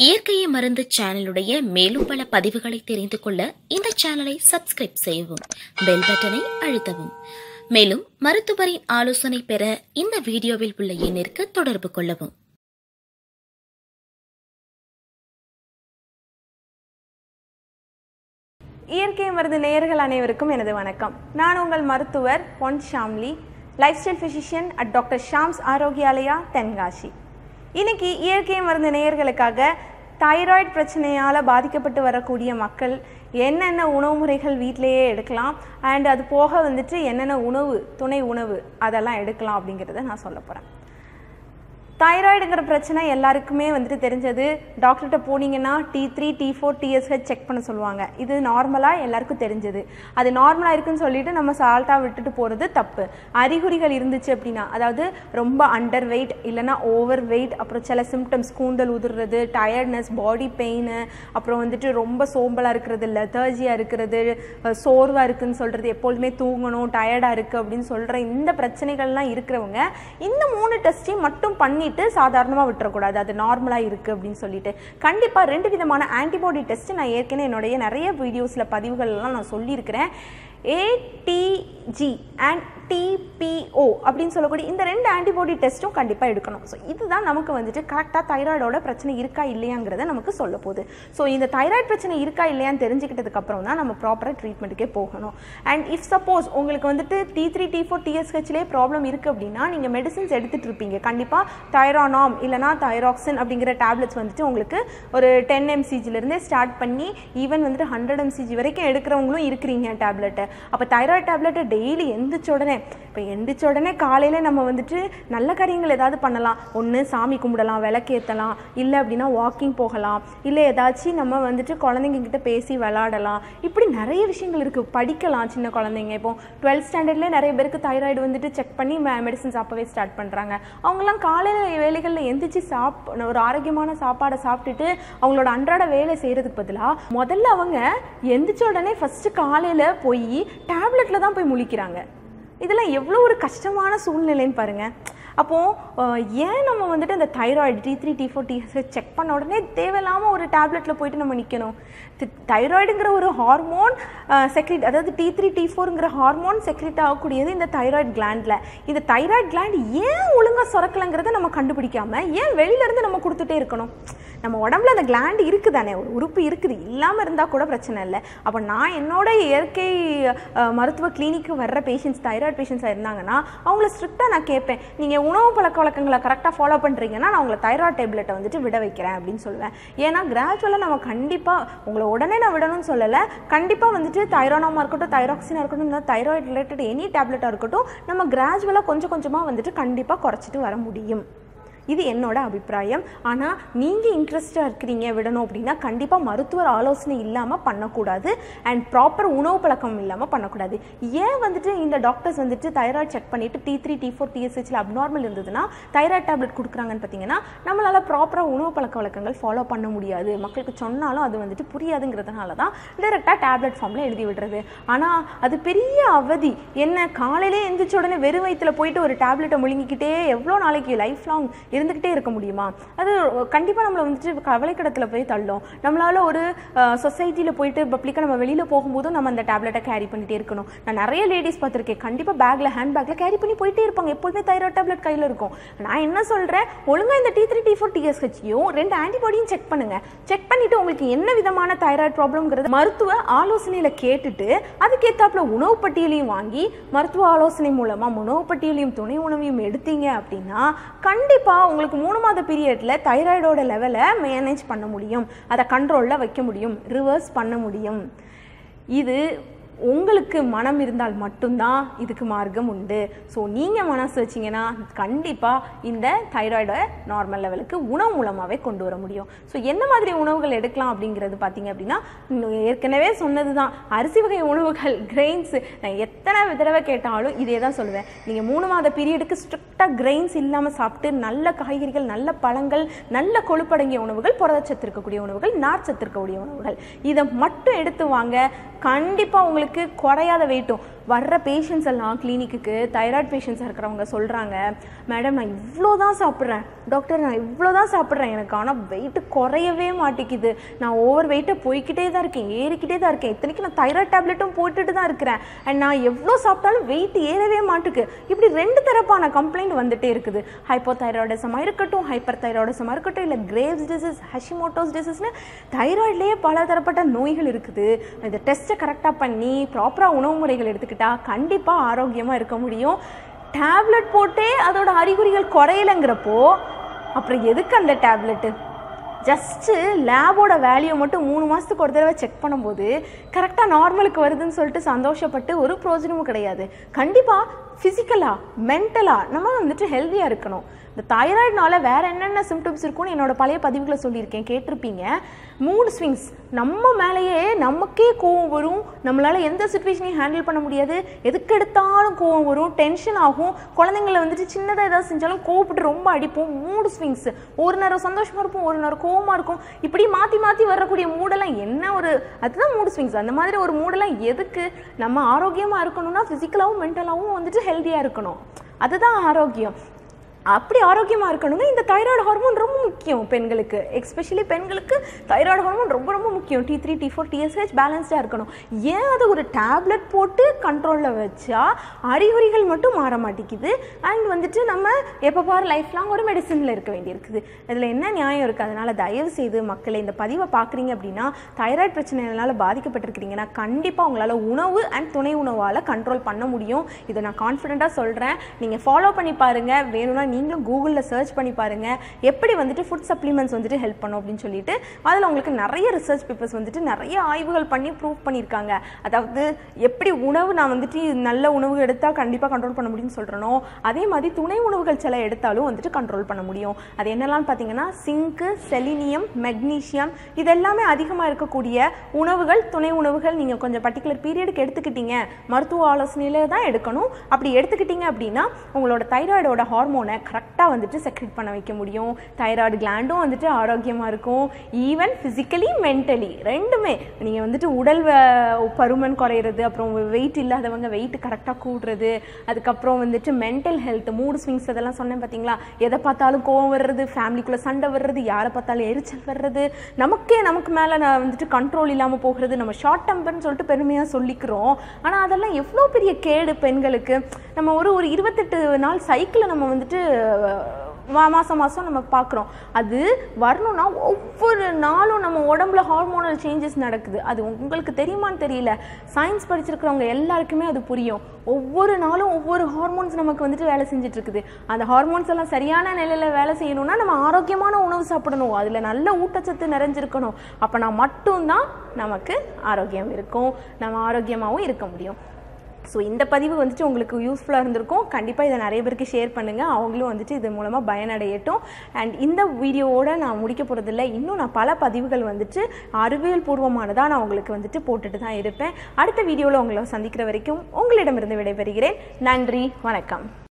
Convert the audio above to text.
இயற்கையை மருந்து சேனலுடைய மேலும் பல பதிவுகளை தெரிந்து கொள்ள இந்த சேனலை சப்ஸ்கிரைப் செய்யவும் பெல் பட்டனை அழுத்தவும் மேலும் மருத்துவரின் ஆலோசனை பெற இந்த வீடியோவில் உள்ள எண்ணிற்கு தொடர்பு கொள்ளவும் இயற்கை மருந்து நேயர்கள் அனைவருக்கும் எனது வணக்கம் நான் உங்கள் மருத்துவர் Pon Shamli lifestyle physician at doctor Shams Arokyalaya Tenkasi இன்னைக்கு இயற்கை மருந்து நேயர்களுக்காக தைராய்டு பிரச்சனையால் பாதிக்கப்பட்டு வரக்கூடிய மக்கள் என்னென்ன உணவு முறைகள் வீட்டிலேயே எடுக்கலாம் அண்ட் அது போக வந்துட்டு என்னென்ன உணவு துணை உணவு அதெல்லாம் எடுக்கலாம் அப்படிங்கிறத நான் சொல்ல போகிறேன் தைராய்டுங்கிற பிரச்சனை எல்லாருக்குமே வந்துட்டு தெரிஞ்சது டாக்டர்கிட்ட போனீங்கன்னா T three T four TSH check பண்ண சொல்லுவாங்க இது நார்மலாக எல்லாருக்கும் தெரிஞ்சது அது நார்மலாக இருக்குன்னு சொல்லிட்டு நம்ம சால்ட்டாக விட்டுட்டு போகிறது தப்பு அறிகுறிகள் இருந்துச்சு அப்படின்னா அதாவது ரொம்ப அண்டர் வெயிட் இல்லைன்னா ஓவர் வெயிட் அப்புறம் சில சிம்டம்ஸ் கூந்தல் உதிர்றது டயர்ட்னஸ் பாடி பெயின் அப்புறம் வந்துட்டு ரொம்ப சோம்பலாக இருக்கிறது லெதர்ஜியாக இருக்கிறது சோர்வாக இருக்குன்னு சொல்கிறது எப்பொழுதுமே தூங்கணும் டயர்டாக இருக்குது அப்படின்னு சொல்கிற இந்த பிரச்சனைகள்லாம் இருக்கிறவங்க இந்த மூணு டெஸ்ட்டையும் மட்டும் பண்ணிட்டு சாதாரணமாக விட்டுறக்கூடாது அது நார்மலாக இருக்குது அப்படின்னு சொல்லிட்டு கண்டிப்பாக ரெண்டு விதமான ஆன்டிபாடி டெஸ்ட் நான் ஏற்கனவே என்னுடைய நிறைய வீடியோஸில் பதிவுகள்லாம் நான் சொல்லியிருக்கிறேன் ஏடிஜி அண்ட் டிபிஓ அப்படின்னு சொல்லக்கூடிய இந்த ரெண்டு ஆன்டிபாடி டெஸ்ட்டும் கண்டிப்பாக எடுக்கணும் ஸோ இதுதான் நமக்கு வந்துட்டு கரெக்டாக தைராய்டோட பிரச்சனை இருக்கா இல்லையாங்கிறத நமக்கு சொல்ல போகுது ஸோ இந்த தைராய்டு பிரச்சனை இருக்கா இல்லையான்னு தெரிஞ்சுக்கிட்டதுக்கு அப்புறம் தான் நம்ம ப்ராப்பராக ட்ரீட்மெண்ட்டுக்கே போகணும் அண்ட் இஃப் சப்போஸ் உங்களுக்கு வந்துட்டு டி த்ரீ டி ஃபோர் டிஎஸ்ஹெச்லேயே ப்ராப்ளம் இருக்குது அப்படின்னா நீங்கள் மெடிசின்ஸ் எடுத்துகிட்டு இருப்பீங்க கண்டிப்பாக தைரானாம் இல்லைனா தைராக்சின் அப்படிங்கிற டேப்லெட்ஸ் வந்துட்டு உங்களுக்கு ஒரு டென் எம்சிஜிலேருந்தே ஸ்டார்ட் பண்ணி ஈவன் வந்துட்டு ஹண்ட்ரட் எம்சிஜி வரைக்கும் எடுக்கிறவங்களும் இருக்கிறீங்க டேப்லெட்டை அப்போ தைராய்டு டேப்லெட்டை டெய்லி எந்திரிச்ச உடனே இப்போ எந்திரிச்ச உடனே காலையில் நம்ம வந்துட்டு நல்ல காரியங்கள் ஏதாவது பண்ணலாம் ஒன்று சாமி கும்பிடலாம் விளக்கேற்றலாம் இல்லை அப்படின்னா வாக்கிங் போகலாம் இல்லை ஏதாச்சும் நம்ம வந்துட்டு குழந்தைங்க கிட்ட பேசி விளாடலாம் இப்படி நிறைய விஷயங்கள் இருக்குது படிக்கலாம் சின்ன குழந்தைங்க இப்போ டுவெல்த் ஸ்டாண்டர்ட்லேயே நிறைய பேருக்கு தைராய்டு வந்துட்டு செக் பண்ணி மெடிசன்ஸ் அப்போவே ஸ்டார்ட் பண்ணுறாங்க அவங்களாம் காலையில் வேலைகளில் எந்திரிச்சு சாப் ஒரு ஆரோக்கியமான சாப்பாடை சாப்பிட்டுட்டு அவங்களோட அன்றாட வேலை செய்கிறதுக்கு பதிலாக முதல்ல அவங்க எந்திரிச்ச உடனே ஃபஸ்ட்டு காலையில் போய் டேப்லெட்டில் தான் போய் முழிக்கிறாங்க இதெல்லாம் எவ்வளோ ஒரு கஷ்டமான சூழ்நிலைன்னு பாருங்கள் அப்போது ஏன் நம்ம வந்துட்டு அந்த thyroid T three T four T check பண்ண உடனே தேவையில்லாமல் ஒரு டேப்லெட்டில் போயிட்டு நம்ம நிற்கணும் தைராய்டுங்கிற ஒரு ஹார்மோன் செக்ரிட் அதாவது டி த்ரீ டி ஃபோருங்கிற ஹார்மோன் செக்ரிட் ஆகக்கூடியது இந்த தைராய்டு கிளாண்டில் இந்த தைராய்டு கிளாண்ட் ஏன் ஒழுங்காக சுரக்கலைங்கிறத நம்ம கண்டுபிடிக்காம ஏன் வெளியிலேருந்து நம்ம கொடுத்துட்டே இருக்கணும் நம்ம உடம்புல அந்த கிளாண்ட் இருக்குதானே ஒரு உறுப்பு இருக்குது இல்லாமல் இருந்தால் கூட பிரச்சனை இல்லை அப்போ நான் என்னோட இயற்கை மருத்துவ கிளினிக்கு வர்ற பேஷண்ட்ஸ் தைராய்டு பேஷண்ட்ஸாக இருந்தாங்கன்னா அவங்கள ஸ்ட்ரிக்டாக நான் கேட்பேன் நீங்கள் உணவு பழக்க வழக்கங்களை கரெக்டாக ஃபாலோ பண்ணுறீங்கன்னா நான் உங்களை தைராய்டு டேப்லெட்டை வந்துட்டு விட வைக்கிறேன் அப்படின்னு சொல்லுவேன் ஏன்னா கிராஜுவலாக நம்ம கண்டிப்பாக உங்களை உடனே நான் விடணும்னு சொல்லலை கண்டிப்பாக வந்துட்டு தைரானாமாக இருக்கட்டும் தைராக்சினாக இருக்கட்டும் இல்லை தைராய்டு ரிலேட்டட் எனி டேப்லெட்டாக இருக்கட்டும் நம்ம கிராஜுவலாக கொஞ்சம் கொஞ்சமாக வந்துட்டு கண்டிப்பாக குறைச்சிட்டு வர முடியும் இது என்னோட அபிப்பிராயம் ஆனால் நீங்கள் இன்ட்ரெஸ்டாக இருக்கிறீங்க விடணும் அப்படின்னா கண்டிப்பாக மருத்துவர் ஆலோசனை இல்லாமல் பண்ணக்கூடாது அண்ட் ப்ராப்பர் உணவு பழக்கம் இல்லாமல் பண்ணக்கூடாது ஏன் வந்துட்டு இந்த டாக்டர்ஸ் வந்துட்டு தைராய்டு செக் பண்ணிவிட்டு டி த்ரீ டி ஃபோர் டிஎஸ்ஹெச்சில் அப்நார்மல் இருந்ததுன்னா தைராய்டு டேப்லெட் கொடுக்குறாங்கன்னு பார்த்தீங்கன்னா நம்மளால் ப்ராப்பராக உணவு பழக்க வழக்கங்கள் ஃபாலோ பண்ண முடியாது மக்களுக்கு சொன்னாலும் அது வந்துட்டு புரியாதுங்கிறதுனால தான் டைரெக்டாக டேப்லெட் ஃபார்மில் எழுதி விடுறது ஆனால் அது பெரிய அவதி என்ன காலையிலே எந்திரிச்ச உடனே வெறும் வயிற்றில் போயிட்டு ஒரு டேப்லெட்டை முழுங்கிக்கிட்டே எவ்வளோ நாளைக்கு லைஃப் லாங் இருந்துக்கிட்டே இருக்க முடியுமா அது கண்டிப்பாக நம்மளை வந்துட்டு கவலைக்கிடத்தில் போய் தள்ளும் நம்மளால் ஒரு சொசைட்டியில் போயிட்டு பப்ளிக்காக நம்ம வெளியில் போகும்போதும் நம்ம அந்த டேப்லெட்டை கேரி பண்ணிகிட்டே இருக்கணும் நான் நிறைய லேடிஸ் பார்த்துருக்கேன் கண்டிப்பாக பேக்கில் ஹேண்ட் பேக்கில் கேரி பண்ணி போயிட்டே இருப்பாங்க எப்போதுமே தைராய்டு டேப்லெட் கையில் இருக்கும் நான் என்ன சொல்கிறேன் ஒழுங்காக இந்த டி த்ரீ டி ஃபோர் டிஎஸ்ஹெச்யும் ரெண்டு ஆன்டிபாடியும் செக் பண்ணுங்கள் செக் பண்ணிவிட்டு உங்களுக்கு என்ன விதமான தைராய்டு ப்ராப்ளம்ங்கிறது மருத்துவ ஆலோசனையில் கேட்டுட்டு அதுக்கேற்றாப்புல உணவு பட்டியலையும் வாங்கி மருத்துவ ஆலோசனை மூலமாக உணவு பட்டியலையும் துணை உணவையும் எடுத்தீங்க அப்படின்னா கண்டிப்பாக உங்களுக்கு மூணு மாத பீரியடில் தைராய்டோட லெவலை மேனேஜ் பண்ண முடியும் அதை கண்ட்ரோலில் வைக்க முடியும் ரிவர்ஸ் பண்ண முடியும் இது உங்களுக்கு மனம் இருந்தால் மட்டும்தான் இதுக்கு மார்க்கம் உண்டு ஸோ நீங்கள் மனசு வச்சிங்கன்னா கண்டிப்பாக இந்த தைராய்டை நார்மல் லெவலுக்கு உணவு மூலமாகவே கொண்டு வர முடியும் ஸோ என்ன மாதிரி உணவுகள் எடுக்கலாம் அப்படிங்கிறது பார்த்தீங்க அப்படின்னா ஏற்கனவே சொன்னது தான் அரிசி வகை உணவுகள் கிரெயின்ஸ் நான் எத்தனை தடவை கேட்டாலும் இதே தான் சொல்லுவேன் நீங்கள் மூணு மாத பீரியடுக்கு ஸ்ட்ரிக்டாக கிரெயின்ஸ் இல்லாமல் சாப்பிட்டு நல்ல காய்கறிகள் நல்ல பழங்கள் நல்ல கொழுப்படங்கிய உணவுகள் புரதச்சத்து இருக்கக்கூடிய உணவுகள் நார்ச்சத்து இருக்கக்கூடிய உணவுகள் இதை மட்டும் எடுத்து வாங்க கண்டிப்பாக உங்களுக்கு குறையாத வெயிட்டும் வர்ற பேஷண்ட்ஸ் எல்லாம் கிளினிக்குக்கு தைராய்டு பேஷண்ட்ஸாக இருக்கிறவங்க சொல்கிறாங்க மேடம் நான் இவ்வளோ தான் சாப்பிட்றேன் டாக்டர் நான் இவ்வளோ தான் சாப்பிட்றேன் எனக்கு ஆனால் வெயிட் குறையவே மாட்டேங்குது நான் ஓவர் வெயிட்டை போய்க்கிட்டே தான் இருக்கேன் ஏறிக்கிட்டே தான் இருக்கேன் இத்தனைக்கு நான் தைராய்டு டேப்லெட்டும் போட்டுட்டு தான் இருக்கிறேன் அண்ட் நான் எவ்வளோ சாப்பிட்டாலும் வெயிட் ஏறவே மாட்டுக்கு இப்படி ரெண்டு தரப்பான கம்ப்ளைண்ட் வந்துட்டே இருக்குது ஹைப்போ தைராய்டிசமாக இருக்கட்டும் ஹைப்பர் தைராய்டிசமாக இருக்கட்டும் இல்லை கிரேவ்ஸ் டிசீஸ் ஹஷிமோட்டோஸ் டிசீஸ்னு தைராய்ட்லேயே பல தரப்பட்ட நோய்கள் இருக்குது இந்த டெஸ்ட்டை கரெக்டாக பண்ணி ப்ராப்பராக உணவு முறைகள் எடுத்துக்கிட்டா கண்டிப்பாக ஆரோக்கியமாக இருக்க முடியும் டேப்லெட் போட்டே அதோட அறிகுறிகள் குறையலைங்கிறப்போ அப்புறம் எதுக்கு அந்த டேப்லெட்டு ஜஸ்ட்டு லேபோட வேல்யூ மட்டும் மூணு மாதத்துக்கு ஒரு தடவை செக் பண்ணும்போது கரெக்டாக நார்மலுக்கு வருதுன்னு சொல்லிட்டு சந்தோஷப்பட்டு ஒரு பிரோஜனமும் கிடையாது கண்டிப்பாக ஃபிசிக்கலாக மென்டலாக நம்ம வந்துட்டு ஹெல்த்தியாக இருக்கணும் இந்த தைராய்டுனால வேற என்னென்ன சிம்டம்ஸ் இருக்கும்னு என்னோட பழைய பதிவுகளை சொல்லியிருக்கேன் கேட்டிருப்பீங்க மூட் ஸ்விங்ஸ் நம்ம மேலேயே நமக்கே கோவம் வரும் நம்மளால எந்த சுச்சுவேஷனையும் ஹேண்டில் பண்ண முடியாது எதுக்கு எடுத்தாலும் கோவம் வரும் டென்ஷன் ஆகும் குழந்தைங்கள வந்துட்டு சின்னதாக ஏதாவது செஞ்சாலும் கோவப்பட்டு ரொம்ப அடிப்போம் மூட் ஸ்விங்ஸ் ஒரு நேரம் சந்தோஷமா இருப்போம் ஒரு நேரம் கோவமா இருக்கும் இப்படி மாற்றி மாற்றி வரக்கூடிய மூடெல்லாம் என்ன ஒரு அதுதான் மூட் ஸ்விங்ஸ் அந்த மாதிரி ஒரு மூடெல்லாம் எதுக்கு நம்ம ஆரோக்கியமாக இருக்கணும்னா ஃபிசிக்கலாகவும் மென்டலாகவும் வந்துட்டு ஹெல்த்தியாக இருக்கணும் அதுதான் ஆரோக்கியம் அப்படி ஆரோக்கியமாக இருக்கணும்னா இந்த தைராய்டு ஹார்மோன் ரொம்ப முக்கியம் பெண்களுக்கு எஸ்பெஷலி பெண்களுக்கு தைராய்டு ஹார்மோன் ரொம்ப ரொம்ப முக்கியம் T three T four TSH பேலன்ஸ்டாக இருக்கணும் ஏன் அது ஒரு டேப்லெட் போட்டு கண்ட்ரோலில் வச்சா அறிகுறிகள் மட்டும் மாற மாட்டேங்குது அண்ட் வந்துட்டு நம்ம எப்போ பாரு லைஃப் லாங் ஒரு மெடிசனில் இருக்க வேண்டியிருக்குது இதில் என்ன நியாயம் இருக்குது அதனால் தயவு செய்து மக்களை இந்த பதிவை பார்க்குறீங்க அப்படின்னா தைராய்டு பிரச்சனைனால பாதிக்கப்பட்டிருக்கிறீங்கன்னா கண்டிப்பாக உங்களால் உணவு அண்ட் துணை உணவால் கண்ட்ரோல் பண்ண முடியும் இதை நான் கான்ஃபிடென்ட்டாக சொல்கிறேன் நீங்கள் ஃபாலோ பண்ணி பாருங்கள் வேணும்னா நீங்களும் கூகுளில் சர்ச் பண்ணி பாருங்கள் எப்படி வந்துட்டு ஃபுட் சப்ளிமெண்ட்ஸ் வந்துட்டு ஹெல்ப் பண்ணும் அப்படின்னு சொல்லிட்டு அதில் உங்களுக்கு நிறைய ரிசர்ச் பேப்பர்ஸ் வந்துட்டு நிறைய ஆய்வுகள் பண்ணி ப்ரூவ் பண்ணியிருக்காங்க அதாவது எப்படி உணவு நான் வந்துட்டு நல்ல உணவு எடுத்தால் கண்டிப்பாக கண்ட்ரோல் பண்ண முடியும்னு சொல்கிறனோ அதே மாதிரி துணை உணவுகள் சில எடுத்தாலும் வந்துட்டு கண்ட்ரோல் பண்ண முடியும் அது என்னெல்லாம் பார்த்தீங்கன்னா சிங்க்கு செலினியம் மெக்னீஷியம் இதெல்லாமே அதிகமாக இருக்கக்கூடிய உணவுகள் துணை உணவுகள் நீங்கள் கொஞ்சம் பர்டிகுலர் பீரியடுக்கு எடுத்துக்கிட்டீங்க மருத்துவ ஆலோசனையில் தான் எடுக்கணும் அப்படி எடுத்துக்கிட்டீங்க அப்படின்னா உங்களோட தைராய்டோட ஹார்மோனை கரெக்டாக வந்துட்டு செக்ரெட் பண்ண வைக்க முடியும் தைராய்டு கிளாண்டும் வந்துட்டு ஆரோக்கியமாக இருக்கும் ஈவன் ஃபிசிக்கலி மென்டலி ரெண்டுமே நீங்கள் வந்துட்டு உடல் வ- பருமன் குறையிறது அப்புறம் வெயிட் இல்லாதவங்க வெயிட் கரெக்டாக கூடுறது அதுக்கப்புறம் வந்துட்டு மென்டல் ஹெல்த் மூடு ஸ்விங்ஸ் அதெல்லாம் சொன்னேன் பார்த்தீங்களா எதை பார்த்தாலும் கோவம் வர்றது ஃபேமிலிக்குள்ளே சண்டை வர்றது யாரை பார்த்தாலும் எரிச்சல் வர்றது நமக்கே நமக்கு மேலே நான் வந்துட்டு கண்ட்ரோல் இல்லாமல் போகிறது நம்ம ஷார்ட் டெம்பர்னு சொல்லிட்டு பெருமையாக சொல்லிக்கிறோம் ஆனால் அதெல்லாம் எவ்வளோ பெரிய கேடு பெண்களுக்கு நம்ம ஒரு ஒரு இருபத்தெட்டு நாள் சைக்கிளை நம்ம வந்துட்டு மா மாதம் மாதம் நம்ம பார்க்குறோம் அது வரணும்னா ஒவ்வொரு நாளும் நம்ம உடம்புல ஹார்மோனல் சேஞ்சஸ் நடக்குது அது உங்களுக்கு தெரியுமான்னு தெரியல சயின்ஸ் படிச்சிருக்கிறவங்க எல்லாருக்குமே அது புரியும் ஒவ்வொரு நாளும் ஒவ்வொரு ஹார்மோன்ஸ் நமக்கு வந்துட்டு வேலை செஞ்சுட்டு இருக்குது அந்த ஹார்மோன்ஸ் எல்லாம் சரியான நிலையில் வேலை செய்யணும்னா நம்ம ஆரோக்கியமான உணவு சாப்பிடணும் அதில் நல்ல ஊட்டச்சத்து நிறைஞ்சிருக்கணும் அப்போ நான் மட்டும்தான் நமக்கு ஆரோக்கியம் இருக்கும் நம்ம ஆரோக்கியமாகவும் இருக்க முடியும் ஸோ இந்த பதிவு வந்துட்டு உங்களுக்கு யூஸ்ஃபுல்லாக இருந்திருக்கும் கண்டிப்பாக இதை நிறைய பேருக்கு ஷேர் பண்ணுங்கள் அவங்களும் வந்துட்டு இது மூலமாக பயனடையட்டும் அண்ட் இந்த வீடியோவோட நான் முடிக்க போகிறதில்ல இன்னும் நான் பல பதிவுகள் வந்துட்டு அறிவியல் பூர்வமானதாக நான் உங்களுக்கு வந்துட்டு போட்டுட்டு தான் இருப்பேன் அடுத்த வீடியோவில் உங்களை சந்திக்கிற வரைக்கும் உங்களிடமிருந்து விடைபெறுகிறேன் நன்றி வணக்கம்